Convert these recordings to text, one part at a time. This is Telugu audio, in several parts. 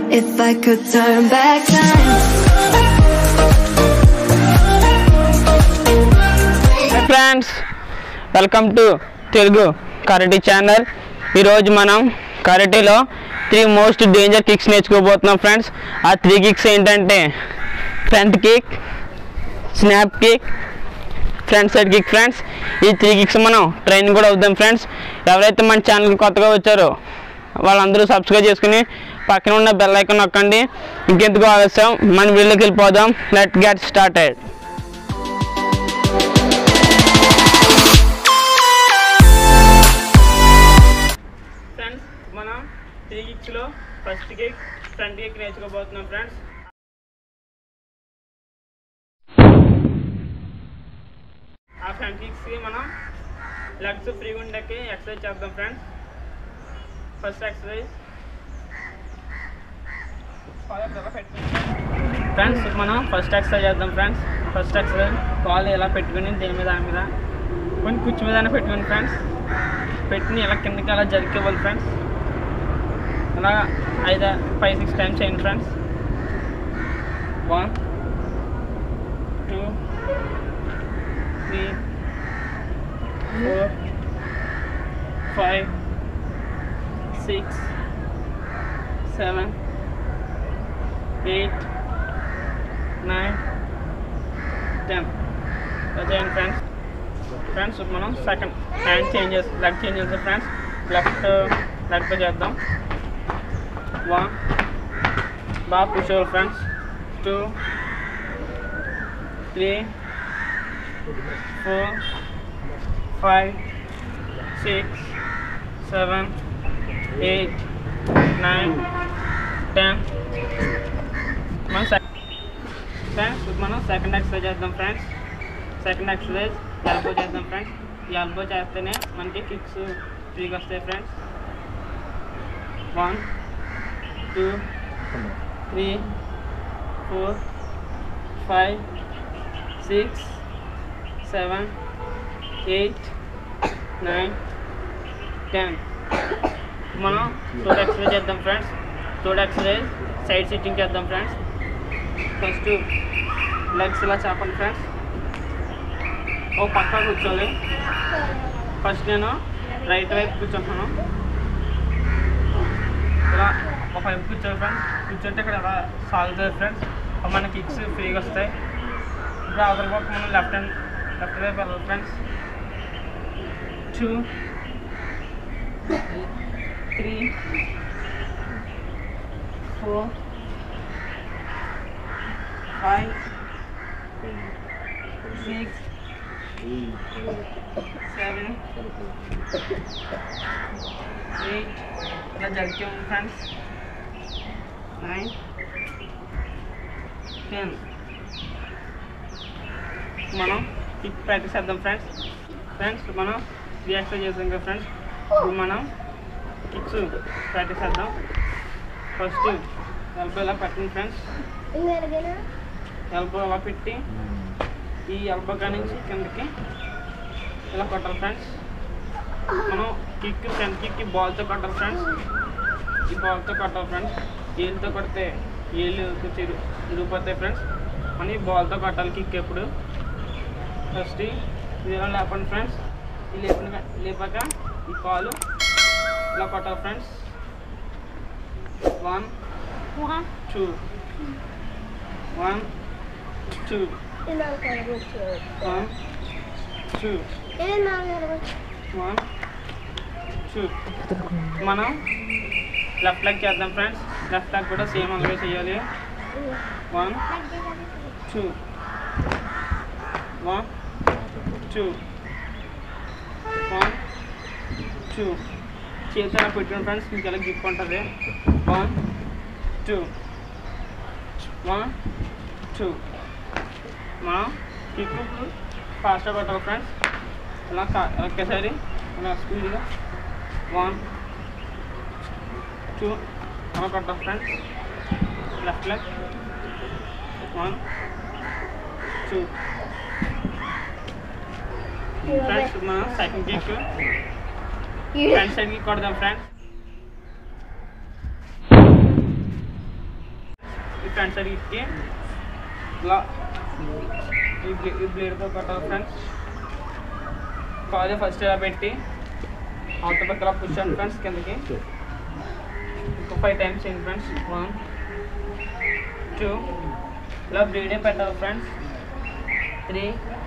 If I could turn back time. Hi friends welcome to Telugu karate channel ఈరోజు మనం కరాటేలో త్రీ మోస్ట్ డేంజర్ కిక్స్ నేర్చుకోబోతున్నాం ఫ్రెండ్స్ ఆ త్రీ కిక్స్ ఏంటంటే front kick snap kick front side kick friends ఈ త్రీ కిక్స్ మనం ట్రైన్ కూడా అవుతాం ఫ్రెండ్స్ ఎవరైతే మన ఛానల్కి కొత్తగా వచ్చారో వాళ్ళందరూ సబ్స్క్రైబ్ చేసుకుని పక్కన ఉన్న బెల్ ఐకాన్ నొక్కండి ఇంకెందుకు ఆలస్యం మన వీళ్ళకి వెళ్ళిపోదాం లెట్ గెట్ స్టార్టెడ్ ఫ్రెండ్స్ మనం త్రీ కిక్స్లో ఫస్ట్ కిక్ ఫ్రంట్ కిక్ నేర్చుకోబోతున్నాం ఫ్రెండ్స్ ఆ ఫ్రంట్ కిక్స్కి మనం లెగ్స్ ఫ్రీగా ఉండకి ఎక్సర్సైజ్ చేద్దాం ఫ్రెండ్స్ ఫస్ట్ ఎక్సర్సైజ్ ఫ్రెండ్స్ మనం ఫస్ట్ ఎక్సర్సైజ్ చేద్దాం ఫ్రెండ్స్ ఫస్ట్ ఎక్సర్సైజ్ కాల్ ఇలా పెట్టుకుని దేని మీద దాని మీద కొన్ని కుర్చీ మీద పెట్టుకుని ఫ్రెండ్స్ పెట్టిని ఇలా కిందకి అలా జరికేవాలి ఫ్రెండ్స్ అలా ఐదు ఫైవ్ సిక్స్ టైమ్స్ చేయండి friends one two three four five six seven eight nine ten చేయండి ఫ్రెండ్స్ ఫ్రెండ్స్ మనం second hand changes leg change చేస్తాం ఫ్రెండ్స్ లెఫ్ట్ లెగ్తో చేద్దాం వన్ బాగా పుష్ అవ్వాలి friends two three four five six seven eight nine ten మనం ఫ్రెండ్స్ మనం సెకండ్ ఎక్సర్సైజ్ చేద్దాం ఫ్రెండ్స్ సెకండ్ ఎక్సర్సైజ్ ఎల్బో చేద్దాం ఫ్రెండ్స్ ఈ ఎల్బో చేస్తేనే మనకి కిక్స్ ఫ్రీగా వస్తాయి friends one two three four five six seven eight nine ten మనం థర్డ్ ఎక్సర్సైజ్ చేద్దాం friends third exercise side sitting చేద్దాం ఫ్రెండ్స్ ఫస్ట్ లెగ్స్ ఇలా చెప్పండి ఫ్రెండ్స్ ఓ పక్క కూర్చోవాలి ఫస్ట్ నేను రైట్ వైపు కూర్చుంటున్నాను ఇలా ఒక వైపు కూర్చోవాలి ఫ్రెండ్స్ కూర్చుంటే ఇక్కడ ఎలా సాగుతుంది ఫ్రెండ్స్ అప్పుడు మన కిక్స్ ఫ్రీగా వస్తాయి ఇప్పుడు అవతల పక్క మనం లెఫ్ట్ హ్యాండ్ లెఫ్ట్ వైపు వెళ్ళాలి friends two three four five six seven eight ఇలా జరిగాం ఫ్రెండ్స్ నైన్ టెన్ మనం కిక్ ప్రాక్టీస్ చేద్దాం ఫ్రెండ్స్ ఫ్రెండ్స్ మనం త్రీ ఎక్సర్సైజ్ చేద్దాం కదా ఫ్రెండ్స్ ఇప్పుడు మనం కిక్స్ ప్రాక్టీస్ చేద్దాం ఫస్ట్ ఎల్బో ఇలా పెట్టండి ఫ్రెండ్స్ ఎల్బో ఇలా పెట్టి ఈ ఎల్బో కాడ నుంచి కిందకి ఇలా కొట్టాలి ఫ్రెండ్స్ మనం కిక్ ఫ్రంట్ కిక్ బాల్తో కొట్టాలి ఫ్రెండ్స్ ఈ బాల్తో కొట్టాలి ఫ్రెండ్స్ ఏళ్ళతో కొడితే ఏళ్ళు కొంచెం ఇరు- ఇరిగిపోతాయి ఫ్రెండ్స్ మనం ఈ బాల్తో కొట్టాలి కిక్ ఎప్పుడు ఫస్ట్ ఇది ఇలా లేపండి ఫ్రెండ్స్ ఈ లేపిన లేపాక ఈ కాలు ఇలా కొట్టాలి friends one two one two one two one two మనం లెఫ్ట్ లెగ్ చేద్దాం ఫ్రెండ్స్ లెఫ్ట్ లెగ్ కూడా సేమ్ అలాగే చేయాలి one two one two one two చేతి అలా పెట్టిన ఫ్రెండ్స్ మీకు ఎలా గిప్ ఉంటుంది వన్ టూ వన్ టూ మనం కిక్ ఫాస్ట్గా కొట్టాలి ఫ్రెండ్స్ ఇలా కా- ఒకేసారి ఇలా స్పీడ్గా వన్ టూ అలా కొట్టాలి friends left leg one two friends మనం second kick front side kick కొడదాం ఫ్రెండ్స్ ఫ్రంట్ సైడ్ కిక్కి ఇలా ఈ బ్లే ఈ బ్లేడ్తో కొట్టాలి ఫ్రెండ్స్ కాలు ఫస్ట్ ఇలా పెట్టి అవతల పక్క ఇలా పుష్ చేయండి ఫ్రెండ్స్ కిందకి ఇంకో ఫైవ్ టైమ్స్ చేయండి ఫ్రెండ్స్ వన్ టూ ఇలా బ్లీడే పెట్టాలి friends three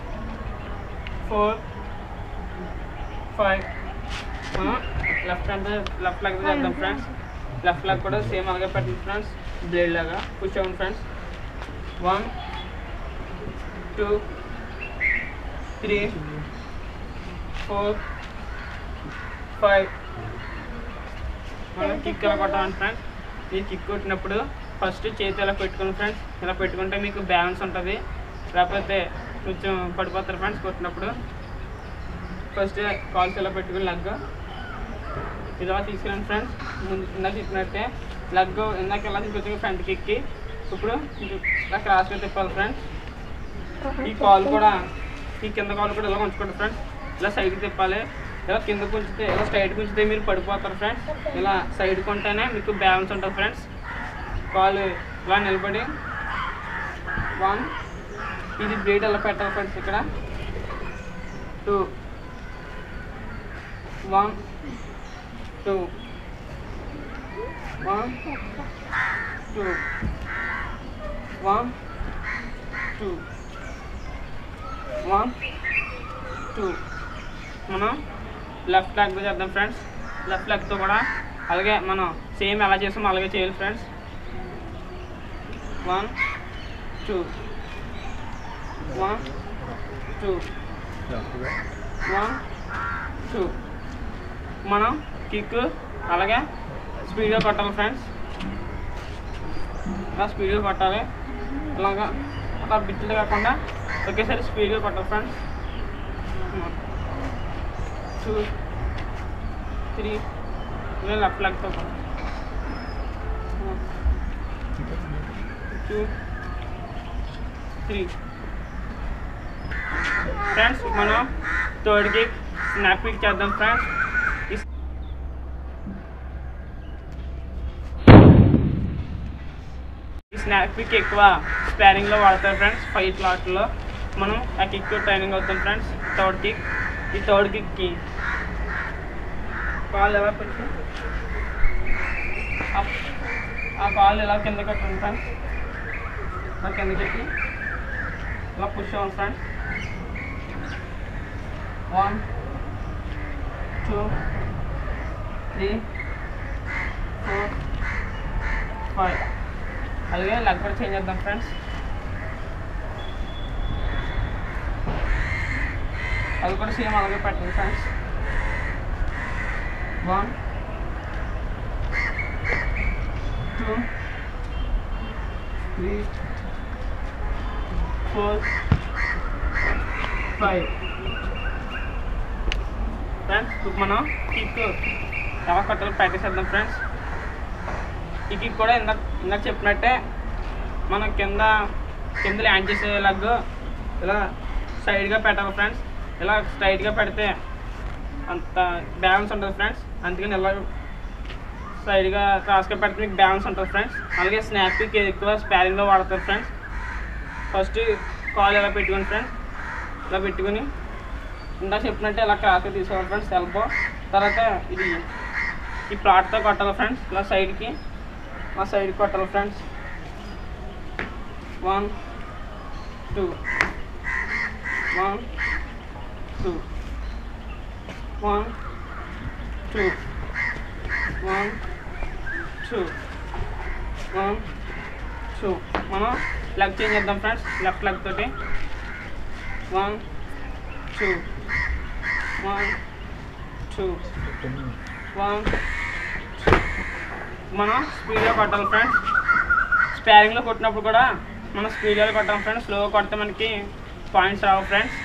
four five left hand left leg చేద్దాం ఫ్రెండ్స్ లెఫ్ట్ లెగ్ కూడా సేమ్ అలాగే పెట్టండి ఫ్రెండ్స్ బ్లేడ్ లాగా పుష్ అవ్వండి friends one two three four five మనం కిక్ ఎలా కొట్టాలి ఫ్రెండ్స్ మీరు కిక్ కొట్టినప్పుడు ఫస్ట్ చేతి ఇలా పెట్టుకోండి ఫ్రెండ్స్ ఇలా పెట్టుకుంటే మీకు బ్యాలెన్స్ ఉంటుంది లేకపోతే కొంచెం పడిపోతారు ఫ్రెండ్స్ కొట్టినప్పుడు ఫస్ట్ కాల్స్ ఇలా పెట్టుకుని లగ్ ఇలా తీసుకెళ్ళండి ఫ్రెండ్స్ ముందు ఇందాక చెప్పినట్టే లగ్ ఇందాక ఇలా తీసుకొచ్చి ఫ్రంట్ కిక్కి ఇప్పుడు ఇది ఇలా క్రాస్గా తిప్పాలి ఫ్రెండ్స్ ఈ కాల్ కూడా ఈ కింద కాల్ కూడా ఇలా ఉంచుకోండి ఫ్రెండ్స్ ఇలా సైడ్కి తిప్పాలి ఇలా కింద ఉంచితే ఇలా స్ట్రైట్ ఉంచితే మీరు పడిపోతారు ఫ్రెండ్స్ ఇలా సైడ్ కొంటేనే మీకు బ్యాలెన్స్ ఉంటుంది ఫ్రెండ్స్ కాల్ ఇలా నిలబడి వన్ ఇది బ్లేడ్ ఎలా పెట్టాలి ఫ్రెండ్స్ ఇక్కడ two one two one two one two one two మనం లెఫ్ట్ లెగ్తో చేద్దాం ఫ్రెండ్స్ లెఫ్ట్ లెగ్తో కూడా అలాగే మనం సేమ్ ఎలా చేసామో అలాగే చేయాలి friends one two one two one two మనం కిక్ అలాగే స్పీడ్గా కొట్టాలి ఫ్రెండ్స్ ఇలా స్పీడ్గా కొట్టాలి ఇలాగా అలా బిట్లు కాకుండా ఒకేసారి స్పీడ్గా కొట్టాలి ఫ్రెండ్స్ టూ త్రీ ఇలా లెఫ్ట్ లెగ్తో టూ త్రీ ఫ్రెండ్స్ మనం థర్డ్ కిక్ స్నాప్ కిక్ చేద్దాం ఫ్రెండ్స్ ఈ స్నాప్ కిక్ ఎక్కువ స్పారింగ్లో వాడతారు ఫ్రెండ్స్ ఫైట్ లాట్లో మనం ఆ కిక్ ట్రైనింగ్ అవుతాం ఫ్రెండ్స్ థర్డ్ కిక్ ఈ థర్డ్ కిక్కి కాల్ ఎలా పెట్టి ఆ- ఆ కాల్ ఎలా కింద కట్టండి ఫ్రెండ్స్ ఇలా కింద పెట్టి ఇలా పుష్ అవ్వండి friends one two three four five అలాగే లెగ్ కూడా చేంజ్ చేద్దాం ఫ్రెండ్స్ అది కూడా సేమ్ అలాగే పెట్టండి friends one two three four five friends ఇప్పుడు మనం కిక్ ఎలా కట్టాలో ప్రాక్టీస్ చేద్దాం ఫ్రెండ్స్ ఈ కిక్ కూడా ఇందాక ఇందాక చెప్పినట్టే మనం కింద కింద ల్యాండ్ చేసే లగ్ ఇలా సైడ్గా పెట్టాలి ఫ్రెండ్స్ ఇలా స్ట్రైట్గా పెడితే అంత బ్యాలెన్స్ ఉంటుంది ఫ్రెండ్స్ అందుకని ఇలా సైడ్గా క్రాస్గా పెడితే మీకు బ్యాలెన్స్ ఉంటుంది ఫ్రెండ్స్ అలాగే స్నాప్ కిక్ ఎక్కువ స్పారింగ్లో వాడతారు ఫ్రెండ్స్ ఫస్ట్ కాల్ ఇలా పెట్టుకోండి ఫ్రెండ్స్ ఇలా పెట్టుకుని ఇందా చెప్పినట్టే ఇలా క్రాస్గా తీసుకోవాలి ఫ్రెండ్స్ ఎల్బో తర్వాత ఇది ఈ ప్లాట్తో కొట్టాలి ఫ్రెండ్స్ ఇలా సైడ్కి మా సైడ్కి కొట్టాలి friends one two one two one two one two one two మనం లెగ్ చేంజ్ చేద్దాం ఫ్రెండ్స్ లెఫ్ట్ లెగ్ తోటి one two one two one మనం స్పీడ్గా కొట్టాలి ఫ్రెండ్స్ స్పారింగ్లో కొట్టినప్పుడు కూడా మనం స్పీడ్గా కొట్టాలి ఫ్రెండ్స్ స్లోగా కొడితే మనకి పాయింట్స్ రావు ఫ్రెండ్స్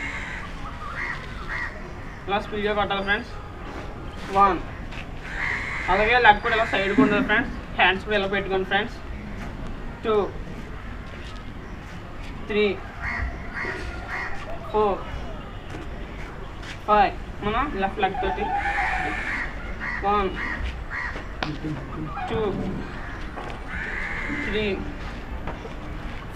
ఇలా స్పీడ్గా కొట్టాలి ఫ్రెండ్స్ వన్ అలాగే లెగ్ కూడా ఇలా సైడ్కి ఉండదు ఫ్రెండ్స్ హ్యాండ్స్ కూడా ఇలా పెట్టుకోండి friends two three four five మనం లెఫ్ట్ లెగ్ తోటి వన్ టూ త్రీ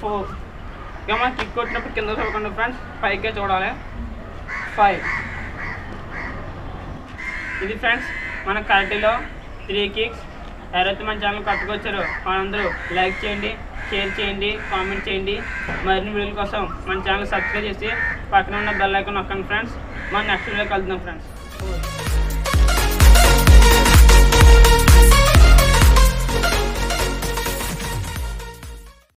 ఫోర్ ఇక మనం కిక్ కొట్టినప్పుడు కింద చూడకుండా ఫ్రెండ్స్ పైకే చూడాలి ఫైవ్ ఇది ఫ్రెండ్స్ మన కరెక్టీలో త్రీ కిక్స్ ఎవరైతే మన ఛానల్ కట్టుకొచ్చారో వాళ్ళందరూ లైక్ చేయండి షేర్ చేయండి కామెంట్ చేయండి మరిన్ని వీడియోల కోసం మన ఛానల్ సబ్స్క్రైబ్ చేసి పక్కన ఉన్న బెల్ ఐకాన్ నొక్కండి ఫ్రెండ్స్ మన నెక్స్ట్ వీడియో కలుద్దాం ఫ్రెండ్స్